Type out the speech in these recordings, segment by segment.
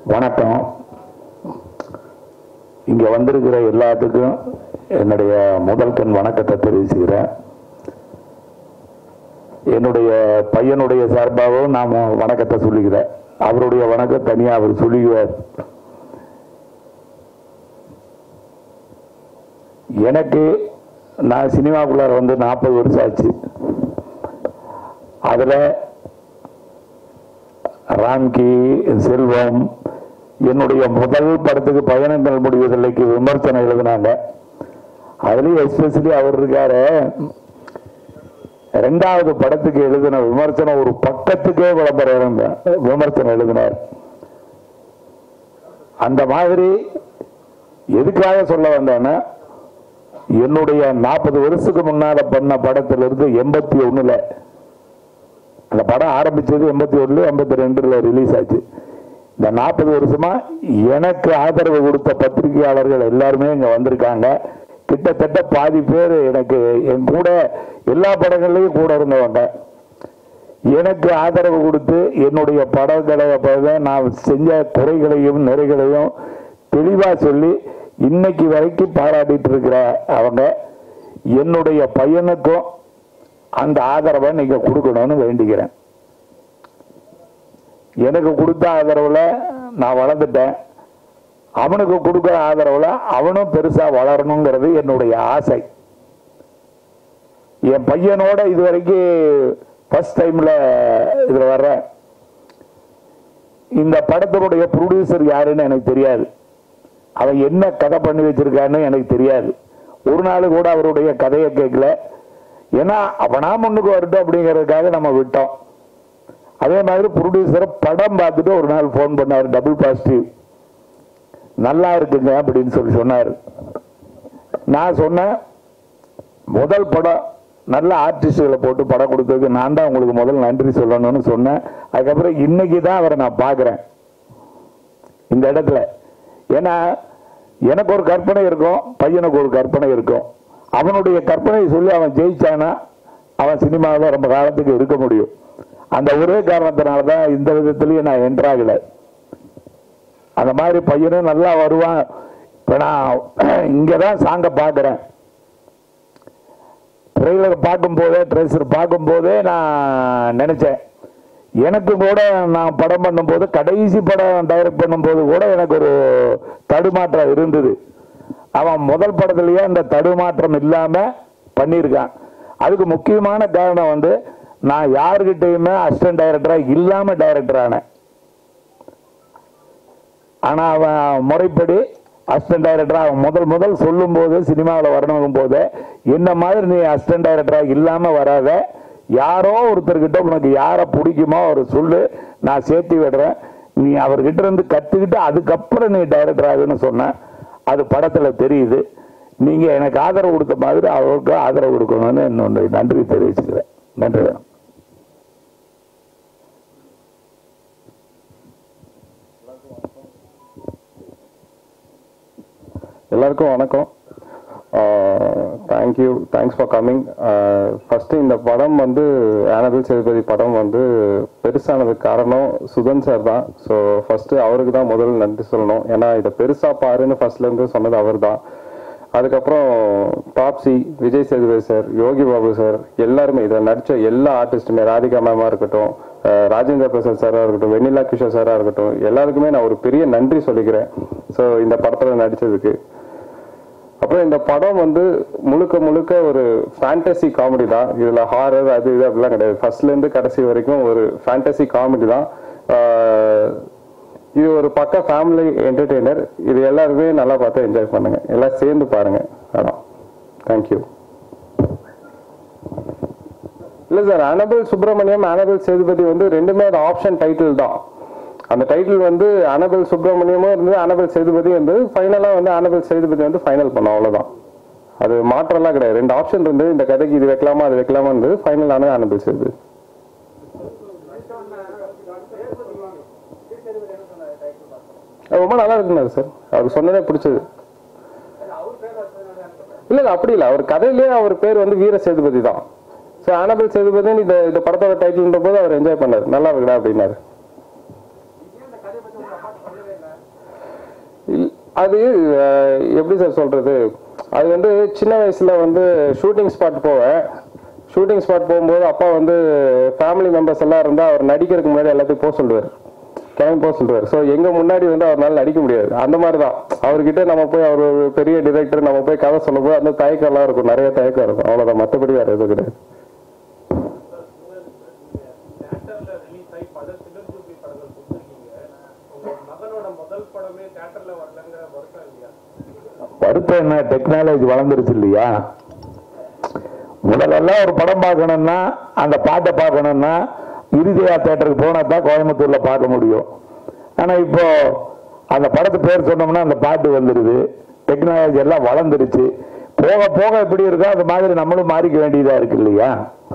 வணக்கம் இங்க வந்திருக்கிற எல்லாத்துக்கும் என்னுடைய முதல் கண் வணக்கத்தை தெரிவிச்சுக்கிறேன் என்னுடைய பையனுடைய சார்பாகவும் நான் வணக்கத்தை சொல்லிக்கிறேன் அவருடைய வணக்கம் தனியா அவர் சொல்லிக்குவார் எனக்கு நான் சினிமாக்குள்ளார வந்து நாற்பது வருஷம் ஆச்சு அதுல ராம்கி செல்வம் என்னுடைய முதல் படத்துக்கு பயணங்கள் முடிவதில்லைக்கு விமர்சனம் எழுதினாங்க அதுலயும் எஸ்பெஷலி அவர் இருக்காரு ரெண்டாவது படத்துக்கு எழுதின விமர்சனம் ஒரு பக்கத்துக்கே விளம்பரம் இருந்தேன் விமர்சனம் எழுதினார் அந்த மாதிரி எதுக்காக சொல்ல வந்தேன்னா என்னுடைய நாற்பது வருஷத்துக்கு முன்னால பண்ண படத்திலிருந்து எண்பத்தி ஒண்ணுல அந்த படம் ஆரம்பிச்சது எண்பத்தி ஒண்ணுல எண்பத்தி ரெண்டுல ரிலீஸ் ஆச்சு இந்த நாற்பது வருஷமா எனக்கு ஆதரவு கொடுத்த பத்திரிகையாளர்கள் எல்லாருமே இங்க வந்திருக்காங்க கிட்டத்தட்ட பாதி பேர் எனக்கு என் கூட எல்லா படங்கள்லயும் கூட இருந்தவங்க எனக்கு ஆதரவு கொடுத்து என்னுடைய படங்களை பார்த்து நான் செஞ்ச குறைகளையும் நிறைகளையும் தெளிவா சொல்லி இன்னைக்கு வரைக்கும் பாராட்டிட்டு இருக்கிற அவங்க என்னுடைய பையனுக்கும் அந்த ஆதரவை நீங்க கொடுக்கணும்னு வேண்டிக்கிறேன் எனக்கு கொடுத்த ஆதரவுல நான் வளர்ந்துட்டேன் அவனுக்கு கொடுக்குற ஆதரவுல அவனும் பெருசா வளரணுங்கிறது என்னுடைய ஆசை என் பையனோட இது வரைக்கும் ஃபர்ஸ்ட் டைம்ல இதுல வர்றேன் இந்த படத்தினுடைய ப்ரொடியூசர் யாருன்னு எனக்கு தெரியாது அவன் என்ன கதை பண்ணி வச்சிருக்கான்னு எனக்கு தெரியாது ஒரு நாள் கூட அவருடைய கதையை கேட்கல ஏன்னா அவனா முன்னுக்கு வரட்டும் அப்படிங்கிறதுக்காக நம்ம விட்டோம் அதே மாதிரி ப்ரொடியூசர் படம் பார்த்துட்டு ஒரு நாள் ஃபோன் பண்ணார் டபுள் பாசிட்டிவ் நல்லா இருக்குங்க அப்படின்னு சொல்லி சொன்னார் நான் சொன்னேன் முதல் படம் நல்ல ஆர்டிஸ்டுகளை போட்டு படம் கொடுத்ததுக்கு நான் தான் உங்களுக்கு முதல் நன்றி சொல்லணும்னு சொன்னேன் அதுக்கப்புறம் இன்னைக்கு தான் அவரை நான் பார்க்குறேன் இந்த இடத்துல ஏன்னா எனக்கு ஒரு கற்பனை இருக்கும் பையனுக்கு ஒரு கற்பனை இருக்கும் அவனுடைய கற்பனையை சொல்லி அவன் ஜெயிச்சானா அவன் சினிமாவில் ரொம்ப காலத்துக்கு இருக்க முடியும் அந்த ஒரே காரணத்தினால தான் இந்த விதத்திலையும் நான் என்ட்ராகல அந்த மாதிரி பையனும் நல்லா வருவான் இப்போ நான் இங்கே தான் சாங்கை பார்க்குறேன் ட்ரெய்லர் பார்க்கும்போதே ட்ரெஸ்ஸர் பார்க்கும்போதே நான் நினைச்சேன் எனக்கு கூட நான் படம் பண்ணும்போது கடைசி படம் டைரக்ட் பண்ணும்போது கூட எனக்கு ஒரு தடுமாற்றம் இருந்தது அவன் முதல் படத்துலயே அந்த தடுமாற்றம் இல்லாம பண்ணியிருக்கான் அதுக்கு முக்கியமான காரணம் வந்து நான் யாருக்கிட்டையுமே அசிஸ்டன்ட் டைரக்டரா இல்லாம டைரக்டர் ஆனேன் ஆனா அவன் முறைப்படி அசிஸ்டன்ட் டைரக்டரா அவன் முதல் முதல் சொல்லும் போது சினிமாவில் வரணும் போது என்ன மாதிரி நீ அசிஸ்டன்ட் டைரக்டரா இல்லாம வராத யாரோ ஒருத்தர்கிட்ட உனக்கு யாரை பிடிக்குமோ அவர் சொல்லு நான் சேர்த்து விடுறேன் நீ அவர்கிட்ட இருந்து கத்துக்கிட்டு அதுக்கப்புறம் நீ டைரக்டர் ஆகுன்னு சொன்ன அது படத்துல தெரியுது நீங்க எனக்கு ஆதரவு கொடுத்த மாதிரி அவருக்கு ஆதரவு கொடுக்கணும்னு இன்னொன்று நன்றி தெரிவிச்சுக்கிறேன் நன்றி வேணும் எல்லாருக்கும் வணக்கம் thank you thanks for coming first இந்த படம் வந்து ஆனபிள் சேதுபதி படம் வந்து பெருசானதுக்கு காரணம் சுதன் சார் தான் ஸோ ஃபஸ்ட்டு அவருக்கு தான் முதல் நன்றி சொல்லணும் ஏன்னா இதை பெருசாக பாருன்னு ஃபர்ஸ்ட்லேருந்து சொன்னது அவர் தான் அதுக்கப்புறம் டாப்ஸி விஜய் சேதுபதி சார் யோகி பாபு சார் எல்லாருமே இதில் நடித்த எல்லா ஆர்டிஸ்ட்டுமே ராதிகா மேமாக இருக்கட்டும் அஹ் ராஜேந்திர பிரசாத் சாராக இருக்கட்டும் வெண்ணிலா கிஷோர் சாராக இருக்கட்டும் எல்லாருக்குமே நான் ஒரு பெரிய நன்றி சொல்லிக்கிறேன் ஸோ இந்த படத்தில் நடித்ததுக்கு அப்புறம் இந்த படம் வந்து முழுக்க முழுக்க ஒரு ஃபேண்டசி காமெடி தான் இதுல ஹாரர் அது இது அப்படிலாம் கிடையாது ஃபர்ஸ்ட்ல இருந்து கடைசி வரைக்கும் ஒரு ஃபேண்டசி காமெடி தான் ஆஹ் இது ஒரு பக்க ஃபேமிலி என்டர்டெய்னர் இது எல்லாருமே நல்லா பார்த்து என்ஜாய் பண்ணுங்க எல்லாம் சேர்ந்து பாருங்க அதான் தேங்க்யூ இல்ல சார் அனபிள் சுப்பிரமணியம் அனபிள் சேதுபதி வந்து ரெண்டுமே அது ஆப்ஷன் டைட்டில் தான் அந்த டைட்டில் வந்து அனபிள் சுப்பிரமணியமும் இருந்தது அனபிள் சேதுபதியும் இருந்தது ஃபைனலாக வந்து அனபிள் சேதுபதி வந்து ஃபைனல் பண்ணோம் அவ்வளோதான் அது மாற்றம்லாம் கிடையாது ரெண்டு ஆப்ஷன் இருந்தது இந்த கதைக்கு இது வைக்கலாமா அது வைக்கலாமா இருந்தது ஃபைனல் ஆனது அனபிள் சேதுபதி அது ரொம்ப நல்லா இருக்குனாரு சார் அவர் சொன்னதே பிடிச்சது இல்ல இல்ல அப்படி இல்ல அவர் கதையிலேயே அவர் பேர் வந்து வீர சேதுபதி தான் ஸோ அனபிள் சேதுபதி இந்த இந்த படத்தோட டைட்டில்ன்ற போது அவர் என்ஜாய் பண்ணார் நல்லா இருக்குடா அப்படின்னாரு இல்- அது அஹ், எப்படி சார் சொல்றது அது வந்து சின்ன வயசுல வந்து ஷூட்டிங் ஸ்பாட் போவேன் ஷூட்டிங் ஸ்பாட் போகும்போது அப்பா வந்து ஃபேமிலி மெம்பர்ஸ் எல்லாம் இருந்தா அவர் நடிக்கிறதுக்கு முன்னாடி எல்லாத்தையும் போக சொல்லுவார் கிளம்பி போக சொல்லுவார் ஸோ எங்க முன்னாடி வந்து அவரால் நடிக்க முடியாது அந்த மாதிரி தான் அவர்கிட்ட நம்ம போய் அவர் ஒரு பெரிய டிரெக்டர் நம்ம போய் கதை சொல்லும்போது அந்த தயக்கம் எல்லாம் இருக்கும் நிறைய தயக்கம் இருக்கும் அவ்வளவுதான் மற்றபடி வேற எதுவும் கிடையாது தியேட்டர்ல ரிலீஸ் ஆகி பல சிலர்ஜூபி படங்கள் கொடுத்துருக்கீங்க உங்க மகனோட முதல் படமே தியேட்டர்ல வரலங்கிற வருத்தம் இல்லையா வருத்தம் என்ன டெக்னாலஜி வளர்ந்துருச்சு இல்லையா முதல்லலாம் ஒரு படம் பார்க்கணும்னா அந்த பாட்டை பார்க்கணும்னா இறுதியா தேட்டருக்கு போனா தான் கோயம்புத்தூர்ல பார்க்க முடியும் ஆனா இப்போ அந்த படத்து பேர் சொன்னோம்னா அந்த பாட்டு வந்துடுது டெக்னாலஜி எல்லாம் வளர்ந்துருச்சு போக போக எப்படி இருக்கோ அது மாதிரி நம்மளும் மாறிக்க வேண்டியதா இருக்கு இல்லையா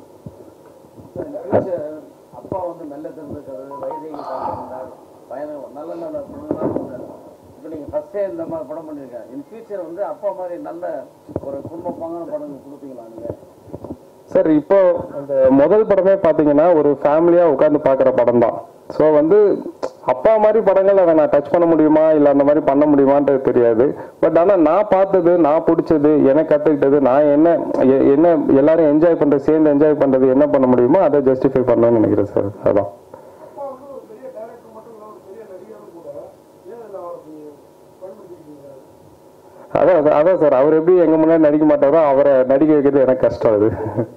அப்பா வந்து மெல்ல திறந்துக்கிறது வயதை பார்த்திருந்தார் பயணம் நல்ல நல்ல படங்கள்லாம் பண்ணாரு இப்போ நீங்கள் ஃபஸ்ட்டே இந்த மாதிரி படம் பண்ணியிருக்கேன் இன் ஃபியூச்சர் வந்து அப்பா மாதிரி நல்ல ஒரு குடும்ப பாங்கான படங்கள் கொடுப்பீங்களா நீங்கள் சார் இப்போ அந்த முதல் படமே பாத்தீங்கன்னா ஒரு ஃபேமிலியா உட்கார்ந்து பாக்குற படம் தான் ஸோ வந்து அப்பா மாதிரி படங்கள் அதை நான் டச் பண்ண முடியுமா இல்லை அந்த மாதிரி பண்ண முடியுமான்றது தெரியாது பட் ஆனால் நான் பார்த்தது நான் பிடிச்சது எனக்கு கற்றுக்கிட்டது நான் என்ன எ- என்ன எல்லாரும் என்ஜாய் பண்றது சேர்ந்து என்ஜாய் பண்றது என்ன பண்ண முடியுமோ அதை ஜஸ்டிஃபை பண்ணணும்னு நினைக்கிறேன் சார் அதான் அப்பா வந்து ஒரு பெரிய டைரக்டர் மட்டும் இல்ல ஒரு பெரிய நடிகரும் கூட ஏன் இதில் அவருக்கு பயன்படுத்திருக்கீங்க அதான் அதான், அதான் சார் அவர் எப்படி எங்க முன்னாடி நடிக்க மாட்டாரோ அவரை நடிக்க வைக்கிறது எனக்கு கஷ்டம் அது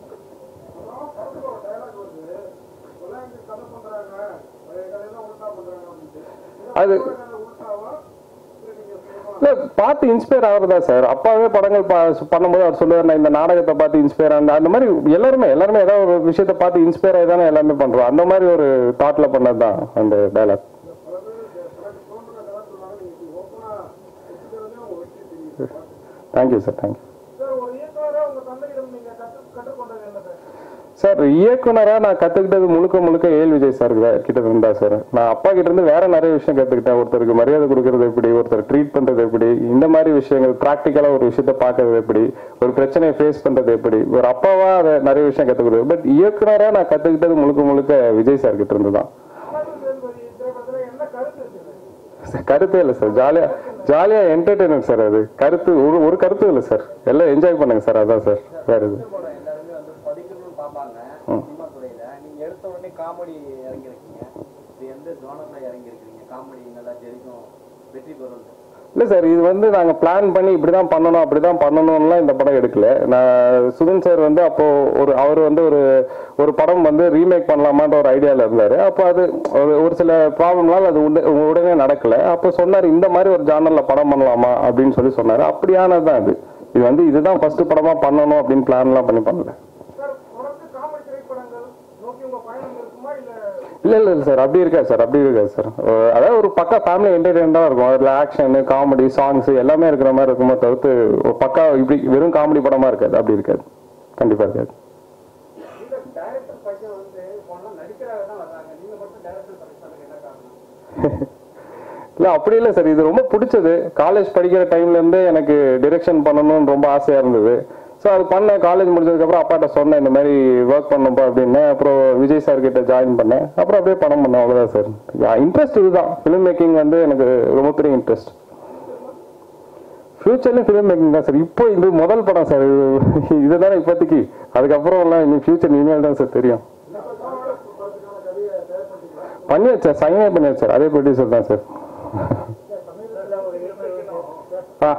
படத்துல ஒரு டைலாக் வருது விளையாண்டு கதை பண்றாங்க பழைய கதையெல்லாம் உல்டா பண்றாங்க அப்படின்ட்டு அது கதை உல்டாவா இல்லை நீங்க சும்மா இல்ல பார்த்து இன்ஸ்பயர் ஆகுறதா சார் அப்பாவே படங்கள் பா- பண்ணும்போது அவர் சொல்லுவார் நான் இந்த நாடகத்தை பார்த்து இன்ஸ்பயர் ஆன அந்த மாதிரி எல்லாருமே எல்லாருமே ஏதாவது ஒரு விஷயத்தை பார்த்து இன்ஸ்பயர் ஆகி தானே எல்லாமே பண்றோம் அந்த மாதிரி ஒரு தாட்ல பண்ணது தான் அந்த டைலாக் பல பேர் எனக்கு தோன்ற கதை சொன்னாங்க நீங்க ஓப்பனா வச்சுக்கிறதே உங்க வெற்றி தெரியுது தேங்க்யூ சார் தேங்க்யூ சார் ஒரு இயக்குனரா உங்க தந்தையிடம் நீங்க கற்று கற்றுக்கொண்டது என்ன சார் சார் இயக்குனரா நான் கத்துக்கிட்டது முழுக்க முழுக்க ஏல் விஜய் சார் கிட்ட இருந்தா சார் நான் அப்பா கிட்ட இருந்து வேற நிறைய விஷயம் கத்துக்கிட்டேன் ஒருத்தருக்கு மரியாதை கொடுக்கறது எப்படி ஒருத்தர் ட்ரீட் பண்றது எப்படி இந்த மாதிரி விஷயங்கள் ப்ராக்டிக்கலா ஒரு விஷயத்த பார்க்கறது எப்படி ஒரு பிரச்சனையை ஃபேஸ் பண்றது எப்படி ஒரு அப்பாவா அதை நிறைய விஷயம் கத்துக்கிறது பட் இயக்குனரா நான் கத்துக்கிட்டது முழுக்க முழுக்க விஜய் சார் கிட்ட இருந்து தான் அண்ணாதுரை சேதுபதி திரைப்படத்துல என்ன கருத்து இருக்குது சார், கருத்தே இல்லை சார் ஜாலியா ஜாலியா என்டர்டைன்மெண்ட் சார் அது கருத்து ஒரு ஒரு கருத்து இல்லை சார் எல்லாம் என்ஜாய் பண்ணுங்க சார் அதான் சார் வேற இது படம் எல்லாருமே வந்து படிக்கணும்னு பார்ப்பாங்க சினிமா துறையில நீங்கள் எடுத்த உடனே காமெடி இறங்கியிருக்கீங்க இது எந்த ஜோனரில் இறங்கியிருக்கீங்க காமெடி நல்லா ஜெயிக்கும் வெற்றி பெறும் இல்ல சார் இது வந்து நாங்க பிளான் பண்ணி இப்படிதான் பண்ணணும் அப்படிதான் பண்ணணும்லாம் இந்த படம் எடுக்கல நான் சுதன் சார் வந்து அப்போ ஒரு அவர் வந்து ஒரு ஒரு படம் வந்து ரீமேக் பண்ணலாமான்ற ஒரு ஐடியால இருந்தாரு அப்போ அது ஒரு ஒரு சில ப்ராப்ளம்னால அது உட- உடனே நடக்கல அப்போ சொன்னாரு இந்த மாதிரி ஒரு ஜானர்ல படம் பண்ணலாமா அப்படின்னு சொல்லி சொன்னாரு அப்படியானதுதான் இது இது வந்து இதுதான் ஃபர்ஸ்ட் படமா பண்ணணும் அப்படின்னு பிளான்லாம் பண்ணி பண்ணல சார் தொடர்ந்து காமெடி திரைப்படங்கள் நோக்கி உங்க பயணம் இருக்குமா இல்ல இல்ல இல்ல இல்ல சார் அப்படி இருக்காது சார் அப்படி இருக்காது சார் அஹ் அதாவது ஒரு பக்கா ஃபேமிலி என்டர்டைன்மெண்டா இருக்கும் அதுல ஆக்ஷன் காமெடி சாங்ஸ் எல்லாமே இருக்கிற மாதிரி இருக்குமோ தவிர்த்து ஒரு பக்கா இப்படி வெறும் காமெடி படமா இருக்காது அப்படி இருக்காது கண்டிப்பா இருக்காது இந்த டைரக்டர் பையன் வந்து போனா நடிக்கிறாங்க தான் வர்றாங்க நீங்க மட்டும் டைரக்டர் செலக்ட் பண்ணுங்க என்ன காரணம் இல்ல அப்படி இல்லை சார் இது ரொம்ப பிடிச்சது காலேஜ் படிக்கிற டைம்ல இருந்து எனக்கு டிரெக்ஷன் பண்ணணும்னு ரொம்ப ஆசையா இருந்தது ஸோ அது பண்ணேன் காலேஜ் முடிஞ்சதுக்கப்புறம் அப்பாட்ட சொன்னேன் இந்த மாதிரி ஒர்க் பண்ணும்பா அப்படின்னு அப்புறம் விஜய் சார் கிட்ட ஜாயின் பண்ணேன் அப்புறம் அப்படியே படம் பண்ணேன் அவ்வளோதான் சார் இன்ட்ரெஸ்ட் இதுதான் ஃபிலிம் மேக்கிங் வந்து எனக்கு ரொம்ப பெரிய இன்ட்ரெஸ்ட் ஃபியூச்சர்லேயும் ஃபிலிம் மேக்கிங் தான் சார் இப்போ இது முதல் படம் சார் இது இதுதானே இப்போதைக்கு அதுக்கப்புறம் எல்லாம் இனி ஃபியூச்சர் இனிமேல் தான் சார் தெரியும் பண்ணி வச்சார் சைனே பண்ணி வச்சார் அதே ப்ரொடியூசர் தான் சார் ஆ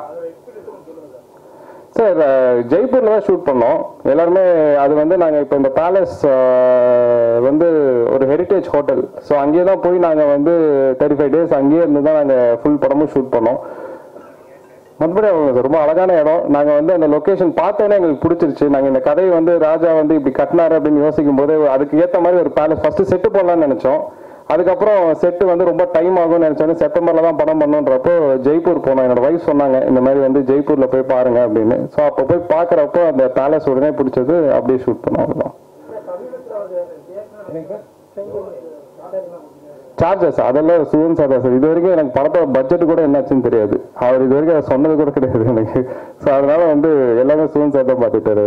சார் அஹ், ஜெய்ப்பூர்ல தான் ஷூட் பண்ணோம் எல்லாருமே அது வந்து நாங்கள் இப்போ இந்த பேலஸ் வந்து ஒரு ஹெரிட்டேஜ் ஹோட்டல் ஸோ அங்கேயே தான் போய் நாங்கள் வந்து தேர்ட்டி ஃபைவ் டேஸ் அங்கேயே இருந்து தான் நாங்கள் ஃபுல் படமும் ஷூட் பண்ணோம் மற்றபடி அவங்க சார் ரொம்ப அழகான இடம் நாங்கள் வந்து அந்த லொக்கேஷன் பார்த்தோன்னே எங்களுக்கு பிடிச்சிருச்சு நாங்கள் இந்த கதையை வந்து ராஜா வந்து இப்படி கட்டினாரு அப்படின்னு யோசிக்கும் போது அதுக்கு ஏற்ற மாதிரி ஒரு பேலஸ் ஃபர்ஸ்ட் செட்டு போடலாம்னு நினைச்சோம் அதுக்கப்புறம் செட்டு வந்து ரொம்ப டைம் ஆகும்னு நினைச்சோன்னே செப்டம்பர்ல தான் படம் பண்ணுன்றப்போ ஜெய்ப்பூர் போனோம் என்னோட வைஃப் சொன்னாங்க இந்த மாதிரி வந்து ஜெய்ப்பூர்ல போய் பாருங்க அப்படின்னு ஸோ அப்போ போய் பார்க்குறப்போ அந்த பேலஸ் உடனே பிடிச்சது அப்படியே ஷூட் பண்ணோம் அவ்வளோதான் சார்ஜஸ் அதெல்லாம் சுதன் சார் தான் சார் இது வரைக்கும் எனக்கு படத்தோட பட்ஜெட் கூட என்னாச்சுன்னு தெரியாது அவர் இது வரைக்கும் அதை சொன்னது கூட கிடையாது எனக்கு ஸோ அதனால வந்து எல்லாமே சுதன் சார் தான் பார்த்துட்டாரு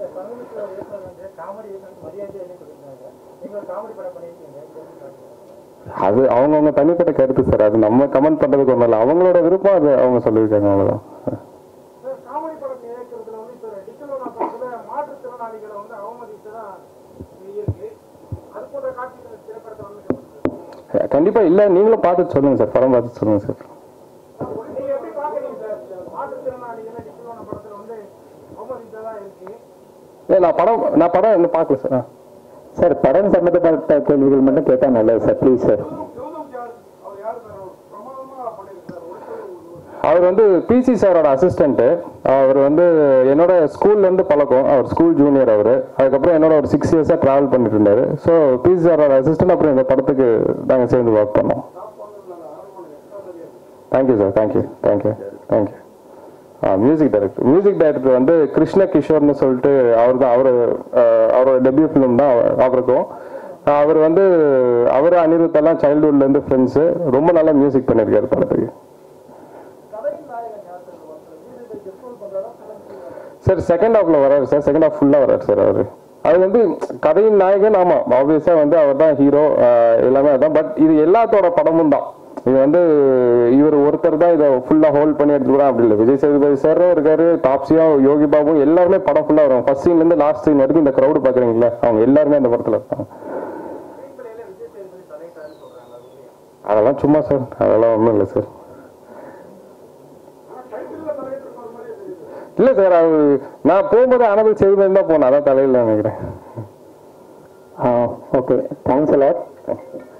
காமெடி மரியாதை என்ன கொடுக்குறாங்க நீங்க காமெடி படம் பண்ணிருக்கீங்க அது அவங்கவுங்க தனிப்பட்ட கருத்து சார் அது நம்ம கமெண்ட் பண்றதுக்கு ஒன்றும் இல்லை அவங்களோட விருப்பம் அது அவங்க சொல்லியிருக்காங்க அவ்வளவுதான் காமெடி படம் இயக்கிறதுல வந்து இப்போ டிக்கலோனா படத்துல மாற்றுத்திறனாளிகளை வந்து அவமதித்து தான் இருக்கு அது போன்ற காட்சிகள் திரைப்படத்தை வந்து கண்டிப்பா இல்ல நீங்களும் பார்த்துட்டு சொல்லுங்க சார் படம் பார்த்துட்டு சொல்லுங்க சார் நீங்க எப்படி பாக்குறீங்க சார் மாற்றுத்திறனாளிகளை டிக்கலோனா படத்துல வந்து அவமதித்ததா இருக்கு ஏ நான் படம் நான் படம் இன்னும் பார்க்கல சார் ஆ. சார் படம் சம்பந்தப்பட்ட கேள்விகள் மட்டும் கேட்டா நல்லது சார் ப்ளீஸ் சார் ஜோதம் சார் அவர் யாரு சார் பிரமாதமா பண்ணியிருக்காரு ஒரு அவர் வந்து பிசி சாரோட அசிஸ்டன்ட் அவர் வந்து என்னோட ஸ்கூல்ல இருந்து பழக்கம் அவர் ஸ்கூல் ஜூனியர் அவர் அதுக்கப்புறம் என்னோட ஒரு சிக்ஸ் இயர்ஸா டிராவல் பண்ணிட்டு இருந்தாரு ஸோ பிசி சாரோட அசிஸ்டன்ட் அப்புறம் இந்த படத்துக்கு நாங்கள் சேர்ந்து ஒர்க் பண்ணோம் thank you sir thank you thank you thank you ஆ மியூசிக் டைரக்டர் மியூசிக் டைரக்டர் வந்து கிருஷ்ண கிஷோர்னு சொல்லிட்டு அவர் தான் அவர் அவரோட டெபியூ ஃபிலிம் தான் அவ- அவருக்கும் அவர் வந்து அவர் அனிருத் எல்லாம் சைல்ட்ஹுட்ல இருந்து ஃப்ரெண்ட்ஸு ரொம்ப நல்லா மியூசிக் பண்ணியிருக்காரு படத்துக்கு சார் செகண்ட் ஹாஃப்ல வராரு சார் செகண்ட் ஹாஃப் ஃபுல்லா வராரு சார் அவரு அது வந்து கதையின் நாயகன் ஆமா ஆப்வியஸா வந்து அவர் தான் ஹீரோ எல்லாமே அதான் பட் இது எல்லாத்தோட படமும் தான் இது வந்து இவர் ஒருத்தர் தான் இதை ஃபுல்லா ஹோல்ட் பண்ணி எடுத்துக்கிறான் அப்படி இல்லை விஜய் சேதுபதி சாரும் இருக்காரு தாப்சியும் யோகி பாபு எல்லாருமே படம் ஃபுல்லா வரும் ஃபர்ஸ்ட் சீன்ல இருந்து லாஸ்ட் சீன் வரைக்கும் இந்த crowd பாக்குறீங்களா அவங்க எல்லாருமே அந்த படத்துல இருப்பாங்க அதெல்லாம் சும்மா சார் அதெல்லாம் ஒன்றும் இல்லை சார் இல்ல சார் அது நான் போகும்போது அனபிள் செய்து தான் போனேன் அதான் தலையில் நினைக்கிறேன் ஓகே தேங்க்ஸ் அலாட்